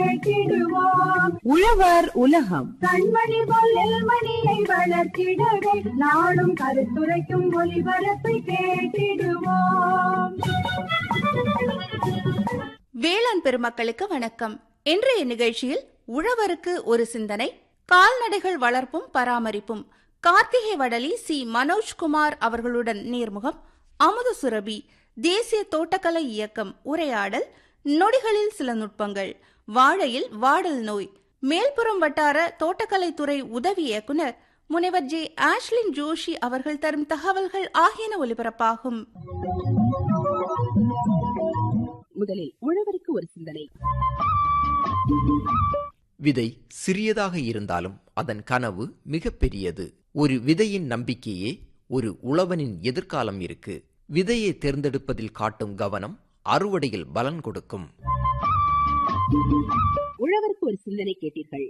கேட்டிடுவோம் உழவர் உலகம் கண்மணி பொல்லில் மணியை வளர்த்திடவே நாடும் கருத்துரைக்கும் ஒளிபரப்பை கேட்டிடுவோம் வேளாண் பெருமக்களுக்கு வணக்கம் இன்றைய நிகழ்ச்சியில் உழவருக்கு ஒரு சிந்தனை கால்நடைகள் வளர்ப்பும் பராமரிப்பும் கார்த்திகை வடலி சி மனோஜ்குமார் அவர்களுடன் நேர்முகம் அமுத சுரபி தேசிய தோட்டக்கலை இயக்கம் உரையாடல் நொடிகளில் சில நுட்பங்கள் வாழையில் வாடல் நோய் மேல்புறம் வட்டார தோட்டக்கலைத்துறை உதவி இயக்குனர் முனைவர் ஜே ஆஷ்லின் ஜோஷி அவர்கள் தரும் தகவல்கள் ஆகியன ஒலிபரப்பாகும் முதலில் உழவருக்கு ஒரு சிந்தனை விதை சிறியதாக இருந்தாலும் அதன் கனவு மிகப்பெரியது ஒரு விதையின் நம்பிக்கையே ஒரு உழவனின் எதிர்காலம் இருக்கு விதையை தேர்ந்தெடுப்பதில் காட்டும் கவனம் அறுவடையில் பலன் கொடுக்கும் உழவருக்கு ஒரு சிந்தனை கேட்டீர்கள்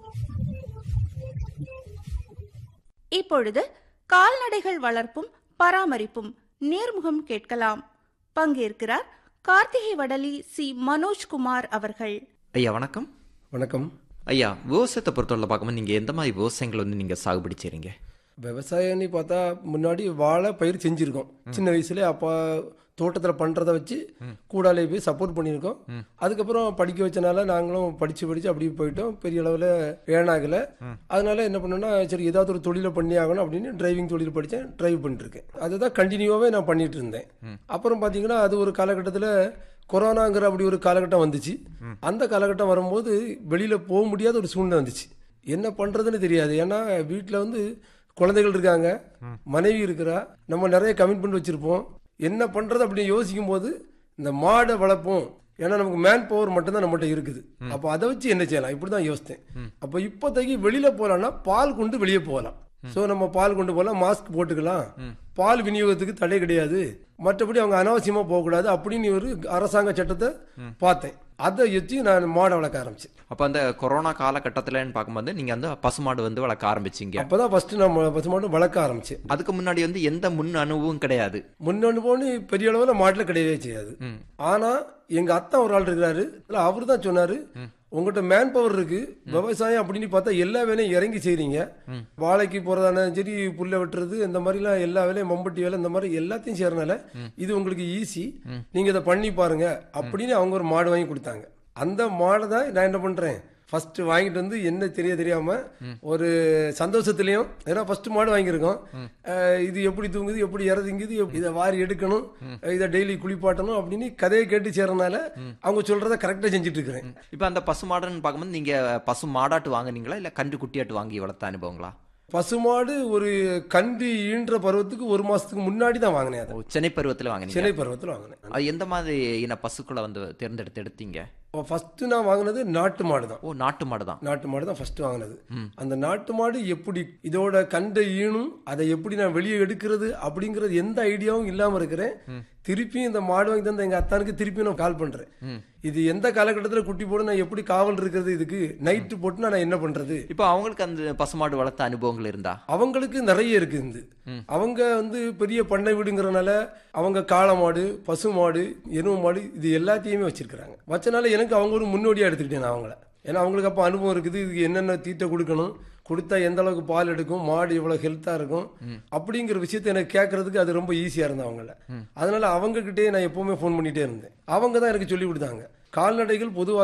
இப்பொழுது கால்நடைகள் வளர்ப்பும் பராமரிப்பும் நேர்முகம் கேட்கலாம் பங்கேற்கிறார் கார்த்திகை வடலி சி மனோஜ்குமார் அவர்கள் ஐயா வணக்கம் வணக்கம் ஐயா விவசாயத்தை பொறுத்தவரை பார்க்கும்போது நீங்கள் எந்த மாதிரி விவசாயங்கள் வந்து நீங்கள் சாகுபடி செய்கிறீங்க விவசாயம்னு பார்த்தா முன்னாடி வாழை பயிர் செஞ்சுருக்கோம் சின்ன வயசுல அப்பா தோட்டத்தில் பண்ணுறத வச்சு கூடாலே போய் சப்போர்ட் பண்ணியிருக்கோம் அதுக்கப்புறம் படிக்க வச்சனால நாங்களும் படித்து படித்து அப்படியே போயிட்டோம் பெரிய அளவில் ஏனாகலை அதனால என்ன பண்ணோம்னா சரி ஏதாவது ஒரு தொழிலை பண்ணி ஆகணும் அப்படின்னு டிரைவிங் தொழில் படித்தேன் டிரைவ் பண்ணிட்டுருக்கேன் அதுதான் கண்டினியூவாகவே நான் பண்ணிட்டு இருந்தேன் அப்புறம் பார்த்தீங்கன்னா அது ஒரு காலகட்டத்தில் கொரோனாங்கிற அப்படி ஒரு காலகட்டம் வந்துச்சு அந்த காலகட்டம் வரும்போது வெளியில் போக முடியாத ஒரு சூழ்நிலை வந்துச்சு என்ன பண்ணுறதுன்னு தெரியாது ஏன்னா வீட்டில் வந்து குழந்தைகள் இருக்காங்க மனைவி இருக்கிறா நம்ம நிறைய கமிட்மெண்ட் வச்சுருப்போம் என்ன பண்ணுறது அப்படின்னு யோசிக்கும் போது இந்த மாடை வளர்ப்போம் ஏன்னா நமக்கு மேன் பவர் மட்டும்தான் நம்மகிட்ட இருக்குது அப்போ அதை வச்சு என்ன செய்யலாம் இப்படி தான் யோசித்தேன் அப்போ இப்போதைக்கு வெளியில் போகலான்னா பால் கொண்டு வெளியே போகலாம் ஸோ நம்ம பால் கொண்டு போகலாம் மாஸ்க் போட்டுக்கலாம் பால் விநியோகத்துக்கு தடை கிடையாது மற்றபடி அவங்க அனாவசியமாக போகக்கூடாது அப்படின்னு ஒரு அரசாங்க சட்டத்தை பார்த்தேன் அதை வச்சு நான் மாடை வளர்க்க ஆரம்பிச்சேன் அப்போ அந்த கொரோனா காலகட்டத்தில்னு பார்க்கும்போது நீங்கள் வந்து பசுமாடு வந்து வளர்க்க ஆரம்பிச்சீங்க அப்பதான் ஃபர்ஸ்ட் நான் பசு மாடு வளர்க்க ஆரம்பிச்சேன் அதுக்கு முன்னாடி வந்து எந்த முன் அனுபவம் கிடையாது முன்னொன்று போன்னு பெரிய அளவில் மாட்டில் கிடையவே செய்யாது ஆனா எங்க அத்தா ஒரு ஆள் இருக்கிறாரு அவர் தான் சொன்னாரு உங்கள்கிட்ட மேன் பவர் இருக்கு விவசாயம் அப்படின்னு பார்த்தா எல்லா வேலையும் இறங்கி செய்றீங்க வாழைக்கு போறதான சரி புல்ல வெட்டுறது இந்த மாதிரிலாம் எல்லா வேலையும் மம்பட்டி வேலை இந்த மாதிரி எல்லாத்தையும் செய்யறதுனால இது உங்களுக்கு ஈஸி நீங்க இதை பண்ணி பாருங்க அப்படின்னு அவங்க ஒரு மாடு வாங்கி கொடுத்தாங்க அந்த மாடை தான் நான் என்ன பண்றேன் ஃபர்ஸ்ட் வாங்கிட்டு வந்து என்ன தெரிய தெரியாம ஒரு சந்தோஷத்துலயும் ஏன்னா ஃபர்ஸ்ட் மாடு வாங்கியிருக்கோம் அஹ் இது எப்படி தூங்குது எப்படி இறதுங்குது எப்~ இதை வாரி எடுக்கணும் இதை டெய்லி குளிப்பாட்டணும் அப்படின்னு கதையை கேட்டு சேர்றதுனால அவங்க சொல்றத கரெக்டா செஞ்சுட்டு இருக்கிறேன் இப்போ அந்த பசுமாடுன்னு பார்க்கும்போது நீங்கள் பசு மாடாட்டு வாங்குனீங்களா இல்லை கன்று குட்டியாட்டு வாங்கி வளர்த்த அனுபவங்களா பசுமாடு ஒரு கண்டு ஈன்ற பருவத்துக்கு ஒரு மாசத்துக்கு முன்னாடி தான் வாங்கினேன் அதை ஓ சென்னை பருவத்தில் வாங்குனீங்க சினை பருவத்தில் வாங்கினேன் அது எந்த மாதிரி இன பசுக்களை வந்து தேர்ந்தெடுத்து எடுத்தீங்க ஃபர்ஸ்ட் நான் வாங்கினது நாட்டு மாடு தான் ஓ நாட்டு மாடு தான் நாட்டு மாடு தான் ஃபர்ஸ்ட் வாங்கினது அந்த நாட்டு மாடு எப்படி இதோட கண்டை ஈனும் அதை எப்படி நான் வெளியே எடுக்கிறது அப்படிங்கறது எந்த ஐடியாவும் இல்லாம இருக்கிறேன் திருப்பியும் இந்த மாடு வாங்கி தந்த எங்க அத்தானுக்கு திருப்பியும் நான் கால் பண்றேன் இது எந்த காலகட்டத்தில் குட்டி போட நான் எப்படி காவல் இருக்கிறது இதுக்கு நைட்டு போட்டு நான் என்ன பண்றது இப்போ அவங்களுக்கு அந்த பசுமாடு வளர்த்த அனுபவங்கள் இருந்தா அவங்களுக்கு நிறைய இருக்கு இந்த அவங்க வந்து பெரிய பண்ணை வீடுங்கிறனால அவங்க காளை மாடு பசு மாடு எருமை மாடு இது எல்லாத்தையுமே வச்சிருக்கிறாங்க வச்சனால எனக்கு அவங்க ஒரு முன்னோடியா எடுத்துக்கிட்டேன் நான் அவங்கள ஏன்னா அவங்களுக்கு அப்போ அனுபவம் இருக்குது இதுக்கு என்னென்ன தீட்டை கொடுக்கணும் கொடுத்தா எந்த அளவுக்கு பால் எடுக்கும் மாடு எவ்வளவு ஹெல்த்தா இருக்கும் அப்படிங்கிற விஷயத்தை எனக்கு கேட்கறதுக்கு அது ரொம்ப ஈஸியா இருந்தது அவங்கள அதனால அவங்க கிட்டே நான் எப்பவுமே ஃபோன் பண்ணிட்டே இருந்தேன் அவங்க தான் எனக்கு சொல்லி கொடுத்தாங்க கால்நடைகள் பொதுவாக